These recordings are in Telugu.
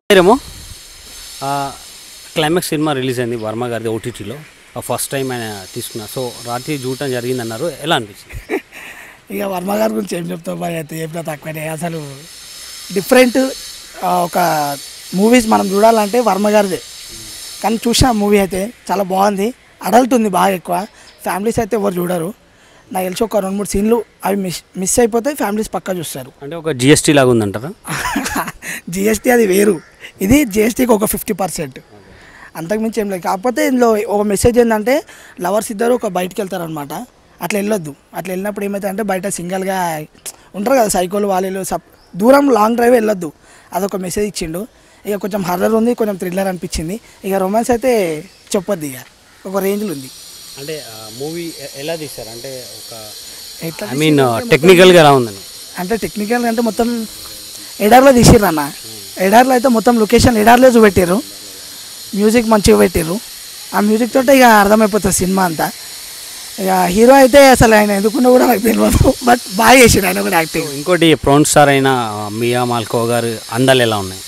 పేరేమో క్లైమాక్స్ సినిమా రిలీజ్ అయింది వర్మ గారిది ఓటీటీలో ఫస్ట్ టైం ఆయన తీసుకున్నా సో రాత్రి చూడటం జరిగింది అన్నారు ఎలా అనిపించింది ఇక వర్మ గారి గురించి ఏం చెప్తావు మరి అయితే చెప్పినా తక్కువనే అసలు డిఫరెంట్ ఒక మూవీస్ మనం చూడాలంటే వర్మ గారిదే కానీ చూసిన మూవీ అయితే చాలా బాగుంది అడల్ట్ ఉంది బాగా ఎక్కువ ఫ్యామిలీస్ అయితే ఎవరు చూడరు నాకు తెలిసి ఒక రెండు మూడు సీన్లు అవి మిస్ మిస్ అయిపోతే ఫ్యామిలీస్ పక్కా చూస్తారు అంటే ఒక జిఎస్టీ లాగా ఉందంటారా జిఎస్టీ అది వేరు ఇది జిఎస్టీకి ఒక ఫిఫ్టీ పర్సెంట్ అంతకుమించి ఏం లేదు కాకపోతే ఇందులో ఒక మెసేజ్ ఏంటంటే లవర్స్ ఇద్దరు ఒక బయటికి వెళ్తారనమాట అట్లా వెళ్ళొద్దు అట్లా వెళ్ళినప్పుడు ఏమవుతుంది అంటే బయట సింగిల్గా ఉంటారు కదా సైకోలు వాళ్ళు సప్ దూరం లాంగ్ డ్రైవ్ వెళ్ళొద్దు అదొక మెసేజ్ ఇచ్చిండు ఇక కొంచెం హర్రర్ ఉంది కొంచెం థ్రిల్లర్ అనిపించింది ఇక రొమాన్స్ అయితే చెప్పొద్దు ఇక ఒక రేంజ్లో ఉంది అంటే మూవీ ఎలా తీస్తారు అంటే ఒక ఎట్లా ఐ మీన్ టెక్నికల్గా ఎలా ఉందని అంటే టెక్నికల్ అంటే మొత్తం ఎడార్లో తీసిర్రు అన్న ఎడార్లో అయితే మొత్తం లొకేషన్ ఎడార్లో చూపెట్టారు మ్యూజిక్ మంచిగా పెట్టారు ఆ మ్యూజిక్ తోటే ఇక అర్థమైపోతుంది సినిమా అంతా ఇక హీరో అయితే అసలు ఆయన ఎందుకున్నా కూడా నాకు తెలియదు బట్ బాగా చేసాడు ఆయన కూడా యాక్టింగ్ ఇంకోటి ప్రౌన్ స్టార్ అయిన మియా మాల్కో గారు అందాలు ఎలా ఉన్నాయి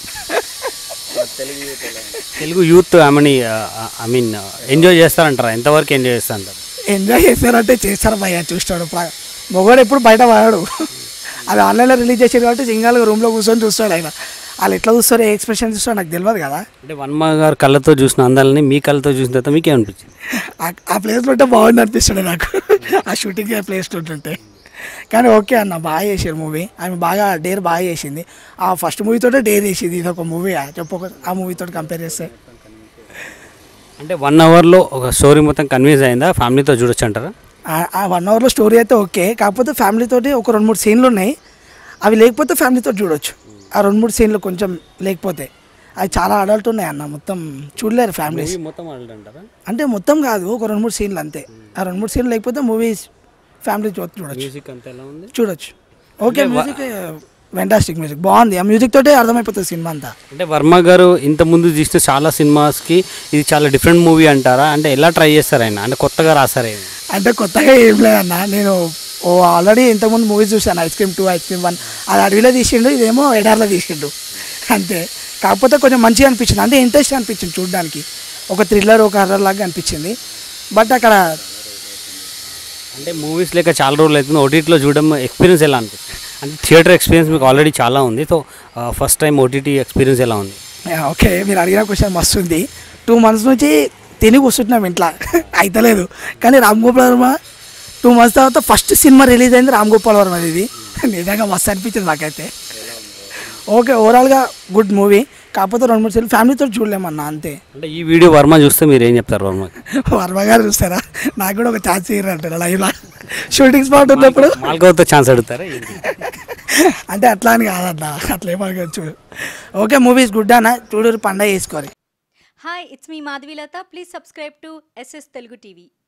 తెలుగు యూత్ ఆమెని ఐ మీన్ ఎంజాయ్ చేస్తారంటారా ఎంతవరకు ఎంజాయ్ చేస్తారంటారు ఎంజాయ్ చేస్తారంటే చేస్తారు భయ్య చూస్తాడు ప్ర- మొగోడు ఎప్పుడు బయట పడాడు అది ఆన్లైన్లో రిలీజ్ చేసారు కాబట్టి సింగల్గా రూమ్లో కూర్చొని చూస్తాడు ఆయన వాళ్ళు ఎట్లా చూస్తారో ఏ ఎక్స్ప్రెషన్ చూస్తారో నాకు తెలియదు కదా అంటే వర్మ గారు కళ్ళతో చూసిన అందాలని మీ కళ్ళతో చూసిన తర్వాత మీకేమనిపించింది ఆ- ఆ ప్లేస్లో ఉంటే బాగుంది అనిపిస్తుంది నాకు ఆ షూటింగ్ ఆ ప్లేస్ ఉంటుంటే కానీ ఓకే అన్న బాగా చేసారు మూవీ ఆమె బాగా డేర్ బాగా చేసింది ఆ ఫస్ట్ మూవీతోటే డేర్ చేసింది ఇది ఒక మూవీ చెప్పు ఒక- ఆ మూవీతో కంపేర్ చేస్తే అంటే వన్ అవర్లో ఒక స్టోరీ మొత్తం కన్విన్స్ అయిందా ఫ్యామిలీతో చూడొచ్చు అంటారా ఆ- ఆ వన్ అవర్లో స్టోరీ అయితే ఓకే కాకపోతే ఫ్యామిలీతోటి ఒక రెండు మూడు సీన్లు ఉన్నాయి అవి లేకపోతే ఫ్యామిలీతో చూడొచ్చు ఆ రెండు మూడు సీన్లు కొంచెం లేకపోతే అవి చాలా అడల్ట్ ఉన్నాయి అన్న మొత్తం చూడలేరు ఫ్యామిలీస్ మూవీ మొత్తం అడల్ట్ అంటారా అంటే మొత్తం కాదు ఒక రెండు మూడు సీన్లు అంతే ఆ రెండు మూడు సీన్లు లేకపోతే మూవీస్ ఫ్యామిలీ చూడొచ్చు మ్యూజిక్ అంతా ఎలా ఉంది చూడొచ్చు ఓకే మ్యూజిక్ వెంటాస్టిక్ మ్యూజిక్ బాగుంది ఆ మ్యూజిక్ తోటే అర్థమైపోతుంది సినిమా అంతా అంటే వర్మ గారు ఇంత ముందు తీసిన చాలా సినిమాస్కి ఇది చాలా డిఫరెంట్ మూవీ అంటారా అంటే ఎలా ట్రై చేస్తారు ఆయన అంటే కొత్తగా రాశారు ఆయన అంటే కొత్తగా ఏం లేదన్న నేను ఓ ఆల్రెడీ ఇంతకుముందు మూవీస్ చూశాను ice cream two ice cream one అది అడవిలో తీసిండు ఇదేమో ఎడార్లో తీసిండు అంతే కాకపోతే కొంచెం మంచిగా అనిపించింది అంటే ఇంట్రెస్ట్ అనిపించింది చూడడానికి ఒక థ్రిల్లర్ ఒక హర్రర్ లాగా అనిపించింది బట్ అక్కడ అంటే మూవీస్ లేక చాలా రోజులు అవుతుంది ఓటీటీలో చూడడం ఎక్స్పీరియన్స్ ఎలా అనిపిస్తుంది అంటే థియేటర్ ఎక్స్పీరియన్స్ మీకు ఆల్రెడీ చాలా ఉంది so first time OTT experience ఎలా ఉంది యా, ఓకే మీరు అడిగిన క్వశ్చన్ మస్తు ఉంది టూ మంత్స్ నుంచి తిని కూర్చుంటున్నాం ఇంట్లో అయితలేదు కానీ రామ్ గోపాల్ వర్మ టూ మంత్స్ తర్వాత ఫస్ట్ సినిమా రిలీజ్ అయింది రామ్ గోపాల్ వర్మ ఇది నిజంగా మస్తు అనిపించింది నాకైతే ఓకే ఓవరాల్గా గుడ్ మూవీ కాకపోతే రెండు మూడు సార్లు ఫ్యామిలీతో చూడలేమన్నా అంతే అంటే ఈ వీడియో వర్మ చూస్తే మీరు ఏం చెప్తారు వర్మకి వర్మ గారు చూస్తారా నాకు కూడా ఒక ఛాన్స్ ఇయ్యారంటారు లైవ్లో షూటింగ్ స్పాట్ ఉన్నప్పుడు మాల్గోతో ఛాన్స్ అడుగుతారా ఏంటి? అంటే అట్లా అని కాదన్న అట్లా ఏమనవచ్చు ఓకే మూవీస్ గుడ్ అన్న చూడరు పండగ వేసుకోరు Hi, it's me Madhvi Lata. Please subscribe to SS Telugu TV.